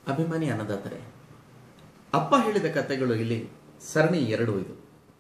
ಅಭಿಮಾನಿ ಅನ್ನದಾತರೆ ಅಪ್ಪ ಹೇಳಿದ ಕಥೆಗಳು ಇಲ್ಲಿ ಸರಣಿ ಎರಡು ಇದು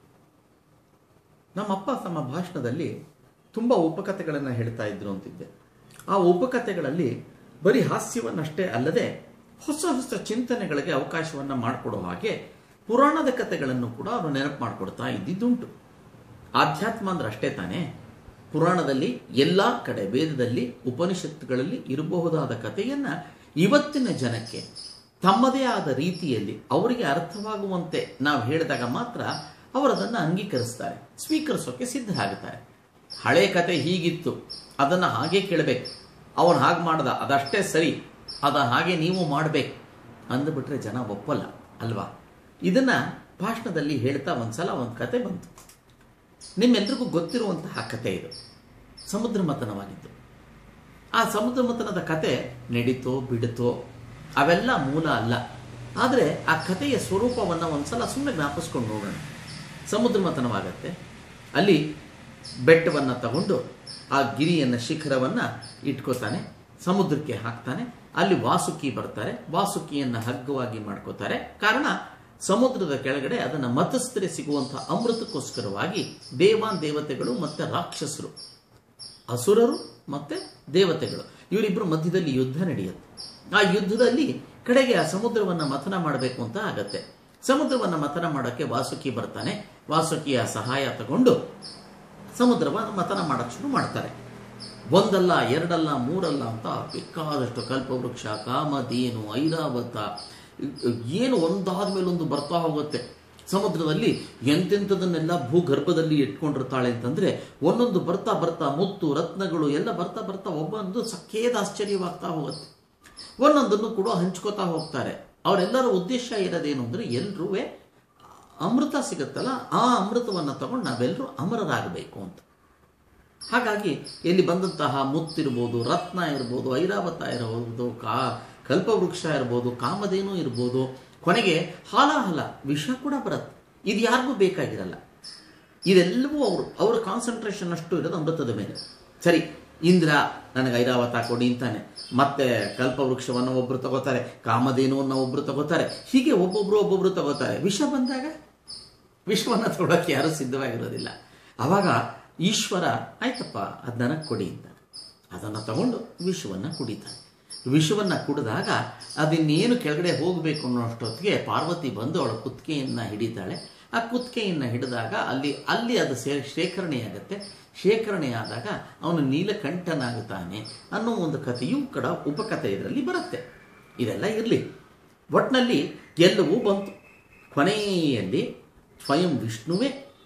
ನಮ್ಮಪ್ಪ ತಮ್ಮ ಭಾಷಣದಲ್ಲಿ ತುಂಬ ಉಪಕಥೆಗಳನ್ನು ಹೇಳ್ತಾ ಇದ್ರು ಅಂತಿದ್ದೆ ಆ ಉಪಕಥೆಗಳಲ್ಲಿ ಬರೀ ಹಾಸ್ಯವನ್ನಷ್ಟೇ ಅಲ್ಲದೆ ಹೊಸ ಹೊಸ ಚಿಂತನೆಗಳಿಗೆ ಅವಕಾಶವನ್ನು ಮಾಡಿಕೊಡೋ ಹಾಗೆ ಪುರಾಣದ ಕಥೆಗಳನ್ನು ಕೂಡ ಅವರು ನೆನಪು ಮಾಡಿಕೊಡ್ತಾ ಇದ್ದಿದ್ದುಂಟು ಆಧ್ಯಾತ್ಮ ಅಂದ್ರೆ ಅಷ್ಟೇ ತಾನೇ ಪುರಾಣದಲ್ಲಿ ಎಲ್ಲ ಕಡೆ ವೇದದಲ್ಲಿ ಉಪನಿಷತ್ತುಗಳಲ್ಲಿ ಇರಬಹುದಾದ ಕಥೆಯನ್ನ ಇವತ್ತಿನ ಜನಕ್ಕೆ ತಮ್ಮದೇ ಆದ ರೀತಿಯಲ್ಲಿ ಅವರಿಗೆ ಅರ್ಥವಾಗುವಂತೆ ನಾವು ಹೇಳಿದಾಗ ಮಾತ್ರ ಅವರದನ್ನು ಅಂಗೀಕರಿಸ್ತಾರೆ ಸ್ವೀಕರಿಸೋಕೆ ಸಿದ್ಧರಾಗುತ್ತಾರೆ ಹಳೆ ಕತೆ ಹೀಗಿತ್ತು ಅದನ್ನು ಹಾಗೆ ಕೇಳಬೇಕು ಅವನು ಹಾಗೆ ಮಾಡ್ದ ಅದಷ್ಟೇ ಸರಿ ಅದ ಹಾಗೆ ನೀವು ಮಾಡಬೇಕು ಅಂದ್ಬಿಟ್ರೆ ಜನ ಒಪ್ಪಲ್ಲ ಅಲ್ವಾ ಇದನ್ನ ಭಾಷಣದಲ್ಲಿ ಹೇಳ್ತಾ ಒಂದ್ಸಲ ಒಂದು ಕತೆ ಬಂತು ನಿಮ್ಮೆಲ್ರಿಗೂ ಗೊತ್ತಿರುವಂತಹ ಕತೆ ಇದು ಸಮುದ್ರ ಮಥನವಾಗಿದ್ದು ಆ ಸಮುದ್ರ ಮಥನದ ಕತೆ ನಡೀತೋ ಬಿಡುತ್ತೋ ಅವೆಲ್ಲ ಮೂಲ ಅಲ್ಲ ಆದರೆ ಆ ಕಥೆಯ ಸ್ವರೂಪವನ್ನು ಒಂದ್ಸಲ ಸುಮ್ಮನೆ ಜ್ಞಾಪಿಸ್ಕೊಂಡು ನೋಡೋಣ ಸಮುದ್ರ ಮಥನವಾಗತ್ತೆ ಅಲ್ಲಿ ಬೆಟ್ಟವನ್ನು ತಗೊಂಡು ಆ ಗಿರಿಯನ್ನು ಶಿಖರವನ್ನು ಇಟ್ಕೋತಾನೆ ಸಮುದ್ರಕ್ಕೆ ಹಾಕ್ತಾನೆ ಅಲ್ಲಿ ವಾಸುಕಿ ಬರ್ತಾರೆ ವಾಸುಕಿಯನ್ನು ಹಗ್ಗವಾಗಿ ಮಾಡ್ಕೋತಾರೆ ಕಾರಣ ಸಮುದ್ರದ ಕೆಳಗಡೆ ಅದನ್ನು ಮತಸ್ಥರೆ ಸಿಗುವಂತಹ ಅಮೃತಕ್ಕೋಸ್ಕರವಾಗಿ ದೇವಾನ್ ದೇವತೆಗಳು ಮತ್ತೆ ರಾಕ್ಷಸರು ಅಸುರರು ಮತ್ತೆ ದೇವತೆಗಳು ಇವರಿಬ್ಬರು ಮಧ್ಯದಲ್ಲಿ ಯುದ್ಧ ನಡೆಯುತ್ತೆ ಆ ಯುದ್ಧದಲ್ಲಿ ಕಡೆಗೆ ಆ ಸಮುದ್ರವನ್ನು ಮಥನ ಮಾಡಬೇಕು ಅಂತ ಆಗತ್ತೆ ಸಮುದ್ರವನ್ನು ಮಥನ ಮಾಡೋಕ್ಕೆ ವಾಸುಕಿ ಬರ್ತಾನೆ ವಾಸುಕಿಯ ಸಹಾಯ ತಗೊಂಡು ಸಮುದ್ರವನ್ನು ಮಥನ ಮಾಡಕ್ಕೆ ಶುರು ಮಾಡ್ತಾರೆ ಒಂದಲ್ಲ ಎರಡಲ್ಲ ಮೂರಲ್ಲ ಅಂತ ಬೇಕಾದಷ್ಟು ಕಲ್ಪವೃಕ್ಷ ಕಾಮಧೇನು ಐರಾವತ ಏನು ಒಂದಾದ ಮೇಲೊಂದು ಬರ್ತಾ ಹೋಗುತ್ತೆ ಸಮುದ್ರದಲ್ಲಿ ಎಂತೆಂಥದನ್ನೆಲ್ಲ ಭೂಗರ್ಭದಲ್ಲಿ ಇಟ್ಕೊಂಡಿರ್ತಾಳೆ ಅಂತಂದ್ರೆ ಒಂದೊಂದು ಬರ್ತಾ ಬರ್ತಾ ಮುತ್ತು ರತ್ನಗಳು ಎಲ್ಲ ಬರ್ತಾ ಬರ್ತಾ ಒಬ್ಬೊಂದು ಸಖೇದ ಆಶ್ಚರ್ಯವಾಗ್ತಾ ಹೋಗುತ್ತೆ ಒಂದೊಂದನ್ನು ಕೂಡ ಹಂಚ್ಕೋತಾ ಹೋಗ್ತಾರೆ ಅವರೆಲ್ಲರ ಉದ್ದೇಶ ಇರೋದೇನು ಅಂದ್ರೆ ಎಲ್ರೂ ಅಮೃತ ಸಿಗುತ್ತಲ್ಲ ಆ ಅಮೃತವನ್ನು ತಗೊಂಡು ನಾವೆಲ್ಲರೂ ಅಮರರಾಗಬೇಕು ಅಂತ ಹಾಗಾಗಿ ಇಲ್ಲಿ ಬಂದಂತಹ ಮುತ್ತಿರ್ಬೋದು ರತ್ನ ಇರ್ಬೋದು ಐರಾವತ ಇರಬಹುದು ಕಾ ಕಲ್ಪವೃಕ್ಷ ಇರ್ಬೋದು ಕಾಮಧೇನು ಇರ್ಬೋದು ಕೊನೆಗೆ ಹಾಲಾಹಲ ವಿಷ ಕೂಡ ಬರುತ್ತೆ ಇದು ಯಾರಿಗೂ ಬೇಕಾಗಿರಲ್ಲ ಇದೆಲ್ಲವೂ ಅವರು ಅವರ ಕಾನ್ಸಂಟ್ರೇಷನ್ ಅಷ್ಟು ಇರೋದು ಅಮೃತದ ಮೇಲೆ ಸರಿ ಇಂದ್ರ ನನಗೆ ಐರಾವತ ಕೊಡಿ ಅಂತಾನೆ ಮತ್ತೆ ಕಲ್ಪವೃಕ್ಷವನ್ನು ಒಬ್ಬರು ತಗೋತಾರೆ ಕಾಮಧೇನುವನ್ನು ಒಬ್ಬರು ತಗೋತಾರೆ ಹೀಗೆ ಒಬ್ಬೊಬ್ರು ಒಬ್ಬೊಬ್ರು ತಗೋತಾರೆ ವಿಷ ಬಂದಾಗ ವಿಷವನ್ನು ತೊಡಕ್ಕೆ ಯಾರೂ ಸಿದ್ಧವಾಗಿರೋದಿಲ್ಲ ಅವಾಗ ಈಶ್ವರ ಆಯ್ತಪ್ಪ ಅದು ನನಗೆ ಕೊಡಿ ಅಂತ ಅದನ್ನು ತಗೊಂಡು ವಿಷವನ್ನು ಕುಡಿತಾನೆ ವಿಷವನ್ನು ಕುಡಿದಾಗ ಅದಿನ್ನೇನು ಕೆಳಗಡೆ ಹೋಗಬೇಕು ಅನ್ನೋಷ್ಟೊತ್ತಿಗೆ ಪಾರ್ವತಿ ಬಂದು ಅವಳ ಕುತ್ತಿಗೆಯನ್ನು ಹಿಡಿತಾಳೆ ಆ ಕುತ್ತಿಗೆಯನ್ನು ಹಿಡಿದಾಗ ಅಲ್ಲಿ ಅಲ್ಲಿ ಅದು ಸೇ ಶೇಖರಣೆಯಾಗತ್ತೆ ಶೇಖರಣೆಯಾದಾಗ ಅವನು ನೀಲಕಂಠನಾಗುತ್ತಾನೆ ಅನ್ನೋ ಒಂದು ಕಥೆಯೂ ಕೂಡ ಉಪಕಥೆ ಇದರಲ್ಲಿ ಬರುತ್ತೆ ಇದೆಲ್ಲ ಇರಲಿ ಒಟ್ಟಿನಲ್ಲಿ ಎಲ್ಲವೂ ಬಂತು ಕೊನೆಯಲ್ಲಿ ಸ್ವಯಂ ವಿಷ್ಣುವೇ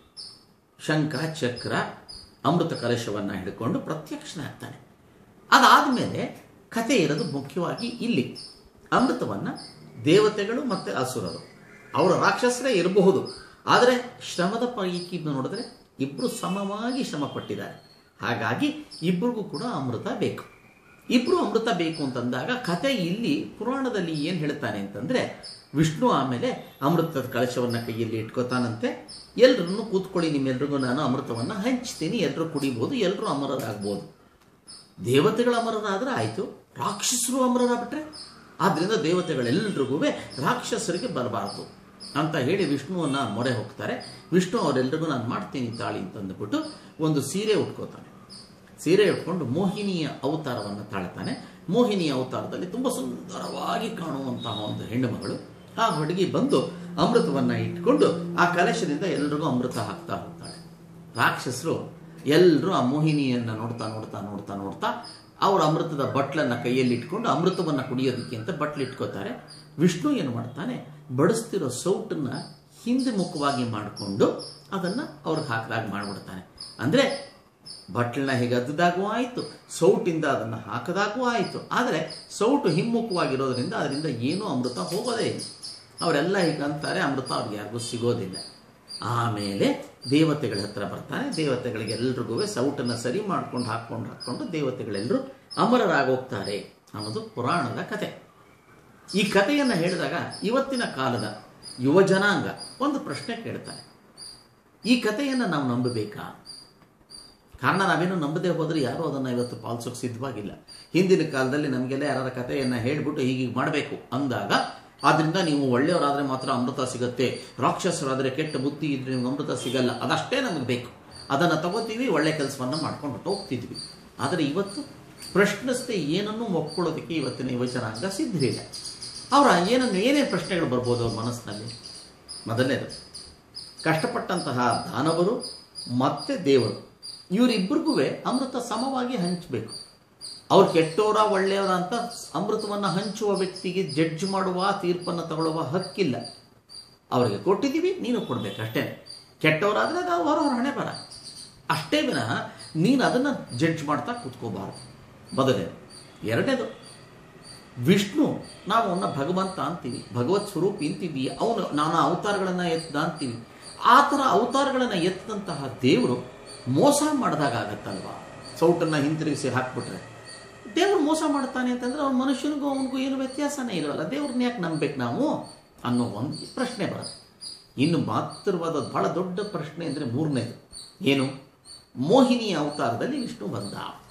ಶಂಖ ಚಕ್ರ ಅಮೃತ ಕಲಶವನ್ನು ಹಿಡ್ಕೊಂಡು ಪ್ರತ್ಯಕ್ಷನಾಗ್ತಾನೆ ಅದಾದಮೇಲೆ ಕಥೆ ಇರೋದು ಮುಖ್ಯವಾಗಿ ಇಲ್ಲಿ ಅಮೃತವನ್ನು ದೇವತೆಗಳು ಮತ್ತು ಅಸುರರು ಅವರ ರಾಕ್ಷಸರೇ ಇರಬಹುದು ಆದರೆ ಶ್ರಮದ ಪೈಕಿ ನೋಡಿದ್ರೆ ಇಬ್ಬರು ಸಮವಾಗಿ ಶ್ರಮ ಪಟ್ಟಿದ್ದಾರೆ ಹಾಗಾಗಿ ಇಬ್ಬರಿಗೂ ಕೂಡ ಅಮೃತ ಬೇಕು ಇಬ್ಬರು ಅಮೃತ ಬೇಕು ಅಂತಂದಾಗ ಕತೆ ಇಲ್ಲಿ ಪುರಾಣದಲ್ಲಿ ಏನು ಹೇಳ್ತಾನೆ ಅಂತಂದ್ರೆ ವಿಷ್ಣು ಆಮೇಲೆ ಅಮೃತದ ಕಳಶವನ್ನು ಕೈಯಲ್ಲಿ ಇಟ್ಕೋತಾನಂತೆ ಎಲ್ರನ್ನು ಕೂತ್ಕೊಳ್ಳಿ ನಿಮ್ಮೆಲ್ರಿಗೂ ನಾನು ಅಮೃತವನ್ನು ಹಂಚ್ತೀನಿ ಎಲ್ಲರೂ ಕುಡಿಬೋದು ಎಲ್ಲರೂ ಅಮರರಾಗ್ಬೋದು ದೇವತೆಗಳ ಅಮರರಾದ್ರೆ ಆಯಿತು ರಾಕ್ಷಸರು ಅಮರರಾಗ್ಬಿಟ್ರೆ ಆದ್ರಿಂದ ದೇವತೆಗಳೆಲ್ರಿಗೂ ರಾಕ್ಷಸರಿಗೆ ಬರಬಾರ್ದು ಅಂತ ಹೇಳಿ ವಿಷ್ಣುವನ್ನ ಮೊರೆ ಹೋಗ್ತಾರೆ ವಿಷ್ಣು ಅವರೆಲ್ರಿಗೂ ನಾನು ಮಾಡ್ತೀನಿ ತಾಳಿ ಅಂತಂದ್ಬಿಟ್ಟು ಒಂದು ಸೀರೆ ಉಟ್ಕೋತಾನೆ ಸೀರೆ ಉಟ್ಕೊಂಡು ಮೋಹಿನಿಯ ಅವತಾರವನ್ನು ತಾಳ್ತಾನೆ ಮೋಹಿನಿಯ ಅವತಾರದಲ್ಲಿ ತುಂಬ ಸುಂದರವಾಗಿ ಕಾಣುವಂತಹ ಒಂದು ಹೆಣ್ಣು ಮಗಳು ಆ ಹುಡುಗಿ ಬಂದು ಅಮೃತವನ್ನ ಇಟ್ಕೊಂಡು ಆ ಕಲಶದಿಂದ ಎಲ್ರಿಗೂ ಅಮೃತ ಹಾಕ್ತಾ ಹೋಗ್ತಾಳೆ ರಾಕ್ಷಸರು ಎಲ್ಲರೂ ಆ ಮೋಹಿನಿಯನ್ನ ನೋಡ್ತಾ ನೋಡ್ತಾ ನೋಡ್ತಾ ನೋಡ್ತಾ ಅವ್ರ ಅಮೃತದ ಬಟ್ಲನ್ನ ಕೈಯಲ್ಲಿ ಇಟ್ಕೊಂಡು ಅಮೃತವನ್ನ ಕುಡಿಯೋದಕ್ಕೆ ಅಂತ ಬಟ್ಲು ಇಟ್ಕೋತಾರೆ ವಿಷ್ಣು ಏನು ಮಾಡ್ತಾನೆ ಬಡಿಸ್ತಿರೋ ಸೌಟನ್ನ ಹಿಂದೆ ಮುಖವಾಗಿ ಮಾಡಿಕೊಂಡು ಅದನ್ನ ಅವ್ರಿಗೆ ಹಾಕಿದಾಗ ಮಾಡಿಬಿಡ್ತಾನೆ ಅಂದ್ರೆ ಬಟ್ಲನ್ನ ಹೇಗೆ ಅದ್ದದಾಗೂ ಆಯಿತು ಸೌಟಿಂದ ಅದನ್ನು ಹಾಕದಾಗೂ ಆಯಿತು ಆದರೆ ಸೌಟು ಹಿಮ್ಮುಖವಾಗಿರೋದ್ರಿಂದ ಅದರಿಂದ ಏನೂ ಅಮೃತ ಹೋಗೋದೇ ಇಲ್ಲ ಅವರೆಲ್ಲ ಹೀಗೆ ಅಂತಾರೆ ಅಮೃತ ಅವ್ರಿಗೆ ಯಾರಿಗೂ ಸಿಗೋದಿಲ್ಲ ಆಮೇಲೆ ದೇವತೆಗಳ ಹತ್ರ ಬರ್ತಾನೆ ದೇವತೆಗಳಿಗೆ ಎಲ್ರಿಗೂ ಸೌಟನ್ನು ಸರಿ ಮಾಡ್ಕೊಂಡು ಹಾಕ್ಕೊಂಡು ಹಾಕ್ಕೊಂಡು ದೇವತೆಗಳೆಲ್ಲರೂ ಅಮರರಾಗೋಗ್ತಾರೆ ಅನ್ನೋದು ಪುರಾಣದ ಕತೆ ಈ ಕಥೆಯನ್ನು ಹೇಳಿದಾಗ ಇವತ್ತಿನ ಕಾಲದ ಯುವ ಜನಾಂಗ ಒಂದು ಪ್ರಶ್ನೆ ಕೇಳ್ತಾರೆ ಈ ಕಥೆಯನ್ನು ನಾವು ನಂಬಬೇಕಾ ಕಾರಣ ನಾವೇನು ನಂಬದೇ ಹೋದ್ರೆ ಯಾರೂ ಅದನ್ನು ಇವತ್ತು ಪಾಲಿಸೋಕೆ ಸಿದ್ಧವಾಗಿಲ್ಲ ಹಿಂದಿನ ಕಾಲದಲ್ಲಿ ನಮಗೆಲ್ಲ ಯಾರ ಕಥೆಯನ್ನು ಹೇಳ್ಬಿಟ್ಟು ಹೀಗೆ ಮಾಡಬೇಕು ಅಂದಾಗ ಆದ್ರಿಂದ ನೀವು ಒಳ್ಳೆಯವರಾದ್ರೆ ಮಾತ್ರ ಅಮೃತ ಸಿಗುತ್ತೆ ರಾಕ್ಷಸರಾದರೆ ಕೆಟ್ಟ ಬುದ್ಧಿ ಇದ್ರೆ ನಿಮ್ಗೆ ಅಮೃತ ಸಿಗಲ್ಲ ಅದಷ್ಟೇ ನಮಗೆ ಬೇಕು ಅದನ್ನು ತಗೋತೀವಿ ಒಳ್ಳೆ ಕೆಲಸವನ್ನು ಮಾಡ್ಕೊಂಡು ಹೋಗ್ತಿದ್ವಿ ಆದರೆ ಇವತ್ತು ಪ್ರಶ್ನಿಸದೆ ಏನನ್ನೂ ಒಪ್ಕೊಳ್ಳೋದಕ್ಕೆ ಇವತ್ತಿನ ಯುವಜನಾಂಗ ಸಿದ್ಧರಿಲ್ಲ ಅವರ ಏನನ್ನು ಏನೇನು ಪ್ರಶ್ನೆಗಳು ಬರ್ಬೋದು ಅವ್ರ ಮನಸ್ಸಿನಲ್ಲಿ ಮೊದಲನೇದು ಕಷ್ಟಪಟ್ಟಂತಹ ದಾನವರು ಮತ್ತೆ ದೇವರು ಇವರಿಬ್ಬರಿಗೂ ಅಮೃತ ಸಮವಾಗಿ ಹಂಚಬೇಕು ಅವ್ರು ಕೆಟ್ಟವರ ಒಳ್ಳೆಯವರ ಅಂತ ಅಮೃತವನ್ನು ಹಂಚುವ ವ್ಯಕ್ತಿಗೆ ಜಡ್ಜ್ ಮಾಡುವ ತೀರ್ಪನ್ನು ತಗೊಳ್ಳುವ ಹಕ್ಕಿಲ್ಲ ಅವರಿಗೆ ಕೊಟ್ಟಿದ್ದೀವಿ ನೀನು ಕೊಡ್ಬೇಕು ಅಷ್ಟೇ ಕೆಟ್ಟವರಾದರೆ ಅದು ಅವರವ್ರ ಹಣೆ ಬರ ಅಷ್ಟೇ ವಿನಃ ನೀನು ಅದನ್ನು ಜಡ್ಜ್ ಮಾಡ್ತಾ ಕೂತ್ಕೋಬಾರ್ದು ಮೊದಲೇ ಎರಡನೇದು ವಿಷ್ಣು ನಾವು ಅವನ್ನ ಭಗವಂತ ಅಂತೀವಿ ಭಗವತ್ ಸ್ವರೂಪ ಇಂತೀವಿ ಅವನು ನಾನಾ ಅವತಾರಗಳನ್ನು ಎತ್ತದ ಅಂತೀವಿ ಆ ಥರ ಅವತಾರಗಳನ್ನು ಎತ್ತದಂತಹ ದೇವರು ಮೋಸ ಮಾಡಿದಾಗ ಆಗತ್ತಲ್ವಾ ಸೌಟನ್ನು ಹಿಂತಿರುಗಿಸಿ ಹಾಕ್ಬಿಟ್ರೆ ದೇವರು ಮೋಸ ಮಾಡ್ತಾನೆ ಅಂತಂದ್ರೆ ಅವ್ನ ಮನುಷ್ಯನಿಗೂ ಅವನಿಗೂ ಏನು ವ್ಯತ್ಯಾಸನೇ ಇರೋಲ್ಲ ದೇವ್ರನ್ನ ಯಾಕೆ ನಂಬಬೇಕು ನಾವು ಅನ್ನೋ ಒಂದು ಪ್ರಶ್ನೆ ಬರುತ್ತೆ ಇನ್ನು ಮಾತ್ರವಾದ ಬಹಳ ದೊಡ್ಡ ಪ್ರಶ್ನೆ ಅಂದರೆ ಮೂರನೇದು ಏನು ಮೋಹಿನಿಯ ಅವತಾರದಲ್ಲಿ ವಿಷ್ಣು ಬಂದ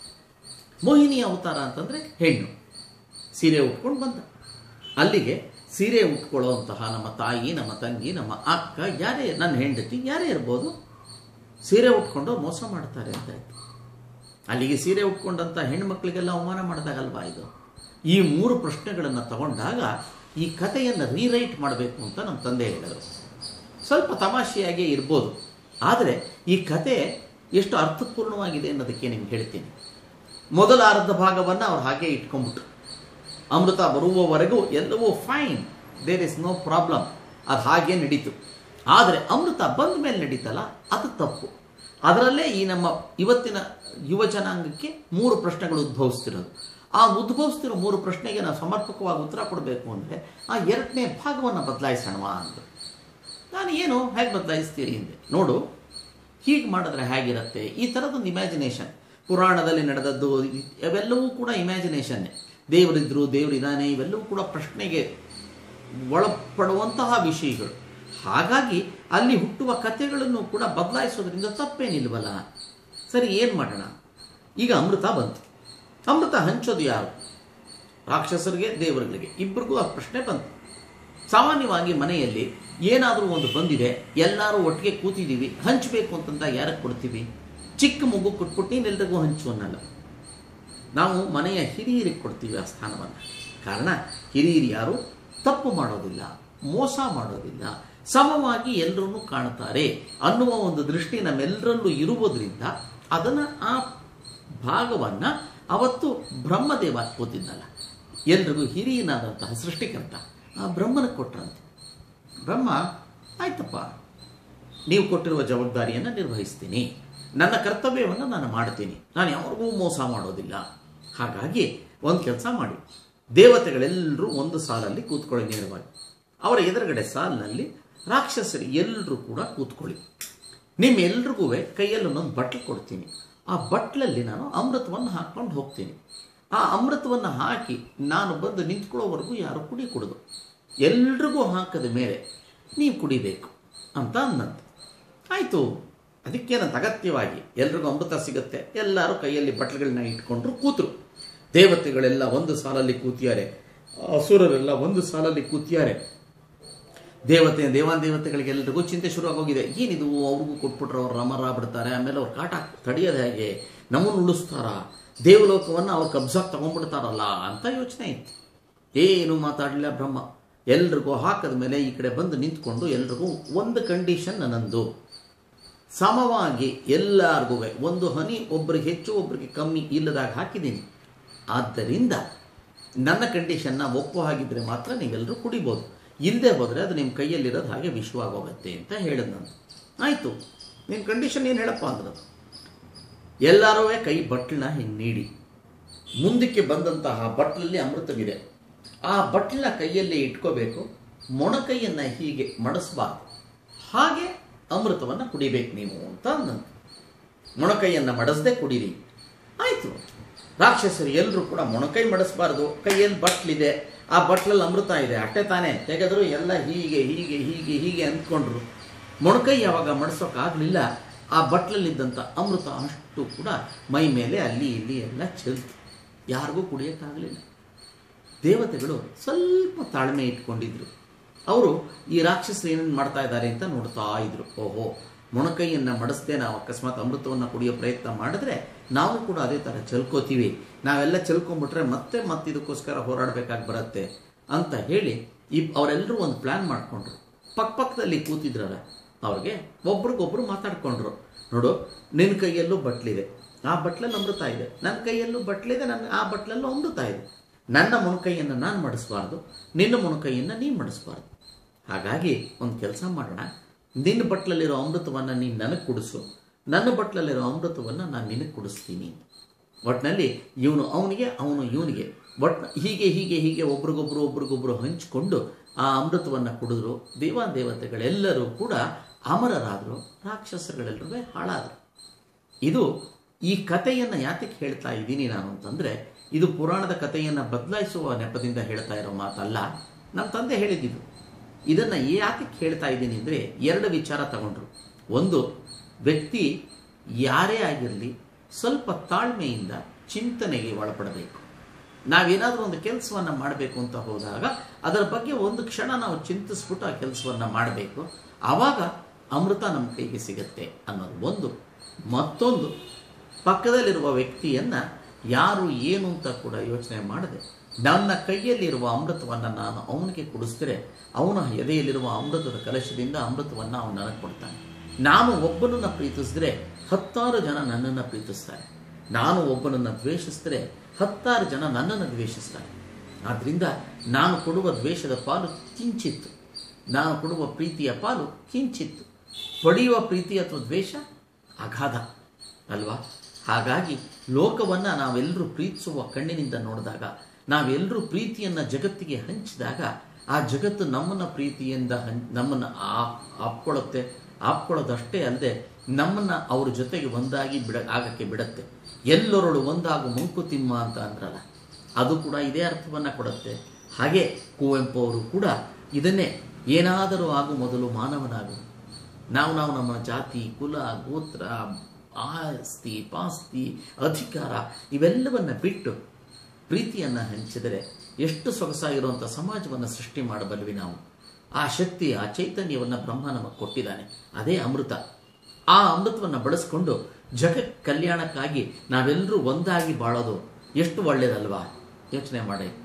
ಮೋಹಿನಿಯ ಅವತಾರ ಅಂತಂದರೆ ಹೆಣ್ಣು ಸೀರೆ ಉಟ್ಕೊಂಡು ಬಂದ ಅಲ್ಲಿಗೆ ಸೀರೆ ಉಟ್ಕೊಳ್ಳುವಂತಹ ನಮ್ಮ ತಾಯಿ ನಮ್ಮ ತಂಗಿ ನಮ್ಮ ಅಕ್ಕ ಯಾರೇ ನನ್ನ ಹೆಂಡತಿ ಯಾರೇ ಇರ್ಬೋದು ಸೀರೆ ಉಟ್ಕೊಂಡು ಮೋಸ ಮಾಡ್ತಾರೆ ಅಂತ ಆಯ್ತು ಅಲ್ಲಿಗೆ ಸೀರೆ ಉಟ್ಕೊಂಡಂಥ ಹೆಣ್ಮಕ್ಳಿಗೆಲ್ಲ ಅವಮಾನ ಮಾಡಿದಾಗಲ್ವಾ ಇದು ಈ ಮೂರು ಪ್ರಶ್ನೆಗಳನ್ನು ತಗೊಂಡಾಗ ಈ ಕಥೆಯನ್ನು ರೀರೈಟ್ ಮಾಡಬೇಕು ಅಂತ ನಮ್ಮ ತಂದೆ ಹೇಳಿದರು ಸ್ವಲ್ಪ ತಮಾಷೆಯಾಗೇ ಇರ್ಬೋದು ಆದರೆ ಈ ಕತೆ ಎಷ್ಟು ಅರ್ಥಪೂರ್ಣವಾಗಿದೆ ಅನ್ನೋದಕ್ಕೆ ನಿಮ್ಗೆ ಹೇಳ್ತೀನಿ ಮೊದಲ ಅರ್ಧ ಭಾಗವನ್ನು ಅವ್ರು ಹಾಗೆ ಇಟ್ಕೊಂಡ್ಬಿಟ್ರು ಅಮೃತ ಬರುವವರೆಗೂ ಎಲ್ಲವೂ fine there is no problem ಅದು ಹಾಗೆ ನಡೀತು ಆದರೆ ಅಮೃತ ಬಂದ ಮೇಲೆ ನಡೀತಲ್ಲ ಅದು ತಪ್ಪು ಅದರಲ್ಲೇ ಈ ನಮ್ಮ ಇವತ್ತಿನ ಯುವ ಜನಾಂಗಕ್ಕೆ ಮೂರು ಪ್ರಶ್ನೆಗಳು ಉದ್ಭವಿಸ್ತಿರೋದು ಆ ಉದ್ಭವಿಸ್ತಿರೋ ಮೂರು ಪ್ರಶ್ನೆಗೆ ನಾವು ಸಮರ್ಪಕವಾಗಿ ಉತ್ತರ ಕೊಡಬೇಕು ಅಂದರೆ ಆ ಎರಡನೇ ಭಾಗವನ್ನು ಬದಲಾಯಿಸೋಣವಾ ಅಂದರು ನಾನು ಏನು ಹೇಗೆ ಬದಲಾಯಿಸ್ತೀರಿ ಹಿಂದೆ ನೋಡು ಹೀಗೆ ಮಾಡಿದ್ರೆ ಹೇಗಿರುತ್ತೆ ಈ ಥರದೊಂದು ಇಮ್ಯಾಜಿನೇಷನ್ ಪುರಾಣದಲ್ಲಿ ನಡೆದದ್ದು ಅವೆಲ್ಲವೂ ಕೂಡ ಇಮ್ಯಾಜಿನೇಷನ್ನೇ ದೇವರಿದ್ರು ದೇವರಿದ್ದಾನೆ ಇವೆಲ್ಲವೂ ಕೂಡ ಪ್ರಶ್ನೆಗೆ ಒಳಪಡುವಂತಹ ವಿಷಯಗಳು ಹಾಗಾಗಿ ಅಲ್ಲಿ ಹುಟ್ಟುವ ಕಥೆಗಳನ್ನು ಕೂಡ ಬದಲಾಯಿಸೋದ್ರಿಂದ ತಪ್ಪೇನಿಲ್ವಲ್ಲ ಸರಿ ಏನು ಮಾಡೋಣ ಈಗ ಅಮೃತ ಬಂತು ಅಮೃತ ಹಂಚೋದು ಯಾರು ರಾಕ್ಷಸರಿಗೆ ದೇವರುಗಳಿಗೆ ಇಬ್ಬರಿಗೂ ಆ ಪ್ರಶ್ನೆ ಬಂತು ಸಾಮಾನ್ಯವಾಗಿ ಮನೆಯಲ್ಲಿ ಏನಾದರೂ ಒಂದು ಬಂದಿದೆ ಎಲ್ಲರೂ ಒಟ್ಟಿಗೆ ಕೂತಿದ್ದೀವಿ ಹಂಚಬೇಕು ಅಂತಂದ ಯಾರಿಗೆ ಕೊಡ್ತೀವಿ ಚಿಕ್ಕ ಮಗು ಕೊಟ್ಬಿಟ್ಟು ನೀನೆಲ್ರಿಗೂ ಹಂಚು ಅನ್ನಲ್ಲ ನಾವು ಮನೆಯ ಹಿರಿಯರಿಗೆ ಕೊಡ್ತೀವಿ ಆ ಸ್ಥಾನವನ್ನು ಕಾರಣ ಹಿರಿಯರು ಯಾರು ತಪ್ಪು ಮಾಡೋದಿಲ್ಲ ಮೋಸ ಮಾಡೋದಿಲ್ಲ ಸಮವಾಗಿ ಎಲ್ಲರನ್ನೂ ಕಾಣ್ತಾರೆ ಅನ್ನುವ ಒಂದು ದೃಷ್ಟಿ ನಮ್ಮೆಲ್ಲರಲ್ಲೂ ಇರುವುದರಿಂದ ಅದನ್ನು ಆ ಭಾಗವನ್ನು ಅವತ್ತು ಬ್ರಹ್ಮದೇವ ಕೂತಿದ್ದಲ್ಲ ಎಲ್ರಿಗೂ ಹಿರಿಯನಾದಂತಹ ಸೃಷ್ಟಿಕರ್ತ ಆ ಬ್ರಹ್ಮನ ಕೊಟ್ರಂತೆ ಬ್ರಹ್ಮ ಆಯ್ತಪ್ಪ ನೀವು ಕೊಟ್ಟಿರುವ ಜವಾಬ್ದಾರಿಯನ್ನು ನಿರ್ವಹಿಸ್ತೀನಿ ನನ್ನ ಕರ್ತವ್ಯವನ್ನು ನಾನು ಮಾಡ್ತೀನಿ ನಾನು ಯಾರಿಗೂ ಮೋಸ ಮಾಡೋದಿಲ್ಲ ಹಾಗಾಗಿ ಒಂದು ಕೆಲಸ ಮಾಡಿ ದೇವತೆಗಳೆಲ್ಲರೂ ಒಂದು ಸಾಲಲ್ಲಿ ಕೂತ್ಕೊಳ್ಳಿ ನೇರವಾಗಿ ಅವರ ಎದುರುಗಡೆ ಸಾಲಿನಲ್ಲಿ ರಾಕ್ಷಸರು ಎಲ್ಲರೂ ಕೂಡ ಕೂತ್ಕೊಳ್ಳಿ ನಿಮ್ಮೆಲ್ರಿಗೂ ಕೈಯಲ್ಲಿ ಒಂದೊಂದು ಬಟ್ಲು ಕೊಡ್ತೀನಿ ಆ ಬಟ್ಲಲ್ಲಿ ನಾನು ಅಮೃತವನ್ನು ಹಾಕ್ಕೊಂಡು ಹೋಗ್ತೀನಿ ಆ ಅಮೃತವನ್ನು ಹಾಕಿ ನಾನು ಬಂದು ನಿಂತ್ಕೊಳ್ಳೋವರೆಗೂ ಯಾರು ಕುಡಿ ಕುಡಿದು ಎಲ್ರಿಗೂ ಹಾಕದ ಮೇಲೆ ನೀವು ಕುಡಿಬೇಕು ಅಂತ ಅಂದಂತೆ ಆಯಿತು ಅದಕ್ಕೇನಂತ ಅಗತ್ಯವಾಗಿ ಎಲ್ರಿಗೂ ಅಮೃತ ಸಿಗುತ್ತೆ ಎಲ್ಲರೂ ಕೈಯಲ್ಲಿ ಬಟ್ಲುಗಳನ್ನ ಇಟ್ಕೊಂಡ್ರು ಕೂತರು ದೇವತೆಗಳೆಲ್ಲ ಒಂದು ಸಾಲಲ್ಲಿ ಕೂತಿದ್ದಾರೆ ಅಸುರರೆಲ್ಲ ಒಂದು ಸಾಲಲ್ಲಿ ಕೂತಿದ್ದಾರೆ ದೇವತೆ ದೇವಾನ್ ದೇವತೆಗಳಿಗೆಲ್ಲರಿಗೂ ಚಿಂತೆ ಶುರುವಾಗೋಗಿದೆ ಏನಿದು ಅವ್ರಿಗೂ ಕೊಟ್ಬಿಟ್ರೆ ಅವ್ರು ರಮರ ಬಿಡ್ತಾರೆ ಆಮೇಲೆ ಅವ್ರು ಕಾಟ ತಡೆಯೋದು ಹೇಗೆ ನಮ್ಮನ್ನು ಉಳಿಸ್ತಾರ ದೇವಲೋಕವನ್ನು ಅವ್ರು ಕಬ್ಜಾಕ್ ತಗೊಂಡ್ಬಿಡ್ತಾರಲ್ಲ ಅಂತ ಯೋಚನೆ ಇತ್ತು ಏನು ಮಾತಾಡಲಿಲ್ಲ ಬ್ರಹ್ಮ ಎಲ್ರಿಗೂ ಹಾಕದ ಮೇಲೆ ಈ ಕಡೆ ಬಂದು ನಿಂತ್ಕೊಂಡು ಎಲ್ರಿಗೂ ಒಂದು ಕಂಡೀಷನ್ ನನ್ನದು ಸಮವಾಗಿ ಎಲ್ಲರಿಗೂ ಒಂದು ಹನಿ ಒಬ್ಬರಿಗೆ ಹೆಚ್ಚು ಒಬ್ಬರಿಗೆ ಕಮ್ಮಿ ಇಲ್ಲದಾಗ ಹಾಕಿದ್ದೀನಿ ಆದ್ದರಿಂದ ನನ್ನ ಕಂಡೀಷನ್ನ ಒಪ್ಪು ಹಾಗಿದ್ರೆ ಮಾತ್ರ ನೀವೆಲ್ಲರೂ ಕುಡಿಬೋದು ಇಲ್ಲದೆ ಹೋದರೆ ಅದು ನಿಮ್ಮ ಕೈಯಲ್ಲಿರೋದು ಹಾಗೆ ವಿಶ್ವವಾಗೋಗುತ್ತೆ ಅಂತ ಹೇಳಿದ್ ನಾನು ಆಯಿತು ನಿನ್ನ ಕಂಡೀಷನ್ ಏನು ಹೇಳಪ್ಪ ಅಂದ್ರೆ ಎಲ್ಲರೂ ಕೈ ಬಟ್ಲನ್ನ ಹಿಂಗೆ ನೀಡಿ ಮುಂದಕ್ಕೆ ಬಂದಂತಹ ಬಟ್ಲಲ್ಲಿ ಅಮೃತವಿದೆ ಆ ಬಟ್ಲನ್ನ ಕೈಯಲ್ಲಿ ಇಟ್ಕೋಬೇಕು ಮೊಣಕೈಯನ್ನು ಹೀಗೆ ಮಡಿಸ್ಬಾರ್ದು ಹಾಗೆ ಅಮೃತವನ್ನು ಕುಡಿಬೇಕು ನೀವು ಅಂತ ಅಂದಂತೆ ಮೊಣಕೈಯನ್ನು ಮಡಿಸ್ದೆ ಕುಡೀರಿ ಆಯಿತು ರಾಕ್ಷಸರು ಎಲ್ಲರೂ ಕೂಡ ಮೊಣಕೈ ಮಡಿಸ್ಬಾರ್ದು ಕೈಯಲ್ಲಿ ಬಟ್ಲಿದೆ ಆ ಬಟ್ಲಲ್ಲಿ ಅಮೃತ ಇದೆ ಅಷ್ಟೇ ತಾನೇ ತೆಗೆದ್ರು ಎಲ್ಲ ಹೀಗೆ ಹೀಗೆ ಹೀಗೆ ಹೀಗೆ ಅಂದ್ಕೊಂಡ್ರು ಮೊಣಕೈ ಯಾವಾಗ ಮಡಿಸೋಕ್ಕಾಗಲಿಲ್ಲ ಆ ಬಟ್ಲಲ್ಲಿದ್ದಂಥ ಅಮೃತ ಅಷ್ಟು ಕೂಡ ಮೈ ಮೇಲೆ ಅಲ್ಲಿ ಇಲ್ಲಿ ಎಲ್ಲ ಚೆಲ್ತು ಯಾರಿಗೂ ಕುಡಿಯೋಕ್ಕಾಗಲಿಲ್ಲ ದೇವತೆಗಳು ಸ್ವಲ್ಪ ತಾಳ್ಮೆ ಇಟ್ಕೊಂಡಿದ್ರು ಅವರು ಈ ರಾಕ್ಷಸರು ಏನೇನು ಮಾಡ್ತಾ ಇದ್ದಾರೆ ಅಂತ ನೋಡ್ತಾ ಇದ್ರು ಓಹೋ ಮೊಣಕೈಯನ್ನು ಮಡಿಸ್ದೆ ನಾವು ಅಕಸ್ಮಾತ್ ಅಮೃತವನ್ನು ಕುಡಿಯೋ ಪ್ರಯತ್ನ ಮಾಡಿದ್ರೆ ನಾವು ಕೂಡ ಅದೇ ಥರ ಚಲ್ಕೋತೀವಿ ನಾವೆಲ್ಲ ಚಲ್ಕೊಂಡ್ಬಿಟ್ರೆ ಮತ್ತೆ ಮತ್ತೆ ಇದಕ್ಕೋಸ್ಕರ ಹೋರಾಡಬೇಕಾಗಿ ಬರುತ್ತೆ ಅಂತ ಹೇಳಿ ಈ ಅವರೆಲ್ಲರೂ ಒಂದು ಪ್ಲಾನ್ ಮಾಡಿಕೊಂಡ್ರು ಪಕ್ಕಪಕ್ಕದಲ್ಲಿ ಕೂತಿದ್ರಲ್ಲ ಅವ್ರಿಗೆ ಒಬ್ರಿಗೊಬ್ರು ಮಾತಾಡ್ಕೊಂಡ್ರು ನೋಡು ನಿನ್ನ ಕೈಯಲ್ಲೂ ಬಟ್ಲಿದೆ ಆ ಬಟ್ಲಲ್ಲಿ ಅಮೃತ ಇದೆ ನನ್ನ ಕೈಯಲ್ಲೂ ಬಟ್ಲಿದೆ ನನ್ನ ಆ ಬಟ್ಲಲ್ಲೂ ಅಮೃತ ಇದೆ ನನ್ನ ಮೊಣಕೈಯನ್ನು ನಾನು ಮಡಿಸ್ಬಾರ್ದು ನಿನ್ನ ಮೊಣಕೈಯನ್ನು ನೀನು ಮಡಿಸ್ಬಾರ್ದು ಹಾಗಾಗಿ ಒಂದು ಕೆಲಸ ಮಾಡೋಣ ನಿನ್ನ ಬಟ್ಲಲ್ಲಿರೋ ಅಮೃತವನ್ನು ನೀನು ನನಗೆ ಕುಡಿಸು ನನ್ನ ಬಟ್ಲಲ್ಲಿರೋ ಅಮೃತವನ್ನು ನಾನು ನಿನಗೆ ಕುಡಿಸ್ತೀನಿ ಒಟ್ಟಿನಲ್ಲಿ ಇವನು ಅವನಿಗೆ ಅವನು ಇವನಿಗೆ ಒಟ್ ಹೀಗೆ ಹೀಗೆ ಹೀಗೆ ಒಬ್ರಿಗೊಬ್ರು ಒಬ್ರಿಗೊಬ್ರು ಹಂಚಿಕೊಂಡು ಆ ಅಮೃತವನ್ನು ಕುಡಿದ್ರು ದೇವಾದೇವತೆಗಳೆಲ್ಲರೂ ಕೂಡ ಅಮರರಾದರು ರಾಕ್ಷಸಗಳೆಲ್ಲರೂ ಹಾಳಾದರು ಇದು ಈ ಕಥೆಯನ್ನು ಯಾತಕ್ಕೆ ಹೇಳ್ತಾ ಇದ್ದೀನಿ ನಾನು ಅಂತಂದರೆ ಇದು ಪುರಾಣದ ಕಥೆಯನ್ನು ಬದಲಾಯಿಸುವ ನೆಪದಿಂದ ಹೇಳ್ತಾ ಇರೋ ಮಾತಲ್ಲ ನಮ್ಮ ತಂದೆ ಹೇಳಿದ್ದಿದ್ದು ಇದನ್ನು ಯಾತಕ್ಕೆ ಹೇಳ್ತಾ ಇದ್ದೀನಿ ಅಂದರೆ ಎರಡು ವಿಚಾರ ತಗೊಂಡ್ರು ಒಂದು ವ್ಯಕ್ತಿ ಯಾರೇ ಆಗಿರಲಿ ಸ್ವಲ್ಪ ತಾಳ್ಮೆಯಿಂದ ಚಿಂತನೆಗೆ ಒಳಪಡಬೇಕು ನಾವೇನಾದರೂ ಒಂದು ಕೆಲಸವನ್ನು ಮಾಡಬೇಕು ಅಂತ ಹೋದಾಗ ಅದರ ಬಗ್ಗೆ ಒಂದು ಕ್ಷಣ ನಾವು ಚಿಂತಿಸ್ಬಿಟ್ಟು ಆ ಕೆಲಸವನ್ನು ಮಾಡಬೇಕು ಆವಾಗ ಅಮೃತ ನಮ್ಮ ಕೈಗೆ ಸಿಗತ್ತೆ ಅನ್ನೋದು ಒಂದು ಮತ್ತೊಂದು ಪಕ್ಕದಲ್ಲಿರುವ ವ್ಯಕ್ತಿಯನ್ನು ಯಾರು ಏನು ಅಂತ ಕೂಡ ಯೋಚನೆ ಮಾಡದೆ ನನ್ನ ಕೈಯಲ್ಲಿರುವ ಅಮೃತವನ್ನು ನಾನು ಅವನಿಗೆ ಕುಡಿಸಿದ್ರೆ ಅವನ ಎದೆಯಲ್ಲಿರುವ ಅಮೃತದ ಕಲಶದಿಂದ ಅಮೃತವನ್ನು ಅವನು ನನಗೆ ಕೊಡ್ತಾನೆ ನಾನು ಒಬ್ಬನನ್ನು ಪ್ರೀತಿಸಿದ್ರೆ ಹತ್ತಾರು ಜನ ನನ್ನನ್ನು ಪ್ರೀತಿಸ್ತಾರೆ ನಾನು ಒಬ್ಬನನ್ನು ದ್ವೇಷಿಸಿದ್ರೆ ಹತ್ತಾರು ಜನ ನನ್ನನ್ನು ದ್ವೇಷಿಸ್ತಾರೆ ಆದ್ದರಿಂದ ನಾನು ಕೊಡುವ ದ್ವೇಷದ ಪಾಲು ಕಿಂಚಿತ್ತು ನಾನು ಕೊಡುವ ಪ್ರೀತಿಯ ಪಾಲು ಕಿಂಚಿತ್ತು ಪಡೆಯುವ ಪ್ರೀತಿ ಅಥವಾ ದ್ವೇಷ ಅಗಾಧ ಅಲ್ವಾ ಹಾಗಾಗಿ ಲೋಕವನ್ನು ನಾವೆಲ್ಲರೂ ಪ್ರೀತಿಸುವ ಕಣ್ಣಿನಿಂದ ನೋಡಿದಾಗ ನಾವೆಲ್ಲರೂ ಪ್ರೀತಿಯನ್ನು ಜಗತ್ತಿಗೆ ಹಂಚಿದಾಗ ಆ ಜಗತ್ತು ನಮ್ಮನ್ನ ಪ್ರೀತಿಯಿಂದ ಹಂ ನಮ್ಮನ್ನು ಆಪ್ಕೊಳ್ಳುತ್ತೆ ಆಪ್ಕೊಳ್ಳೋದಷ್ಟೇ ಅಲ್ಲದೆ ನಮ್ಮನ್ನು ಅವ್ರ ಜೊತೆಗೆ ಒಂದಾಗಿ ಬಿಡ ಆಗಕ್ಕೆ ಬಿಡತ್ತೆ ಎಲ್ಲರೊಳು ಒಂದಾಗು ಮಂಕುತಿಮ್ಮ ಅಂತ ಅಂದ್ರಲ್ಲ ಅದು ಕೂಡ ಇದೇ ಅರ್ಥವನ್ನು ಕೊಡುತ್ತೆ ಹಾಗೆ ಕುವೆಂಪು ಅವರು ಕೂಡ ಇದನ್ನೇ ಏನಾದರೂ ಆಗು ಮೊದಲು ಮಾನವನಾಗು ನಾವು ನಾವು ನಮ್ಮ ಜಾತಿ ಕುಲ ಗೋತ್ರ ಆಸ್ತಿ ಪಾಸ್ತಿ ಅಧಿಕಾರ ಇವೆಲ್ಲವನ್ನ ಬಿಟ್ಟು ಪ್ರೀತಿಯನ್ನು ಹಂಚಿದರೆ ಎಷ್ಟು ಸೊಗಸಾಗಿರುವಂಥ ಸಮಾಜವನ್ನು ಸೃಷ್ಟಿ ಮಾಡಬಲ್ವಿ ನಾವು ಆ ಶಕ್ತಿ ಆ ಚೈತನ್ಯವನ್ನು ಬ್ರಹ್ಮ ನಮಗೆ ಕೊಟ್ಟಿದ್ದಾನೆ ಅದೇ ಅಮೃತ ಆ ಅಮೃತವನ್ನು ಬಳಸ್ಕೊಂಡು ಜಗತ್ ಕಲ್ಯಾಣಕ್ಕಾಗಿ ನಾವೆಲ್ಲರೂ ಒಂದಾಗಿ ಬಾಳೋದು ಎಷ್ಟು ಒಳ್ಳೇದಲ್ವಾ ಯೋಚನೆ ಮಾಡಿ